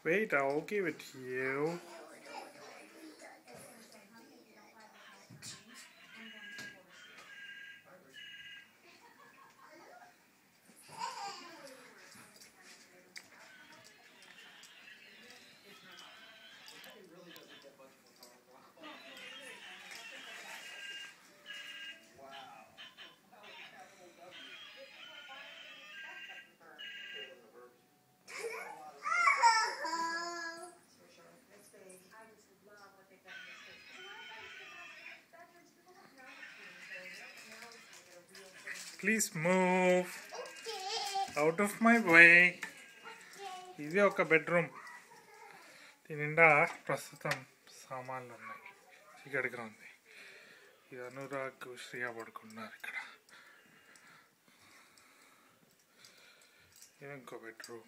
Wait, I'll give it to you. Please move out of my way. ఇది ఒక bedroom దీని నిండా ప్రస్తుతం సామాన్లు ఉన్నాయి చీకటిగా ఉంది ఇది అనురాగ్ శ్రీయా పడుకున్నారు ఇక్కడ ఇది ఇంకో బెడ్రూమ్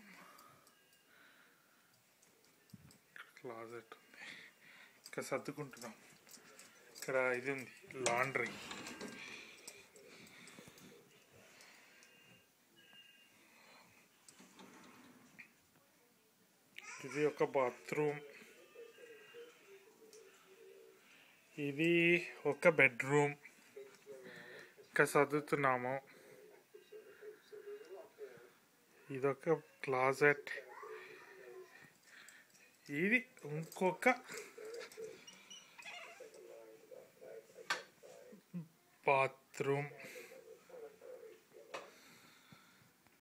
క్లాజెట్ ఉంది ఇంకా సర్దుకుంటున్నాం ఇక్కడ ఇది ఉంది లాండ్రీ ఇది ఒక బాత్రూమ్ ఇది ఒక బెడ్రూమ్ ఇంకా చదువుతున్నాము ఇదొక క్లాజెట్ ఇది ఇంకొక బాత్రూమ్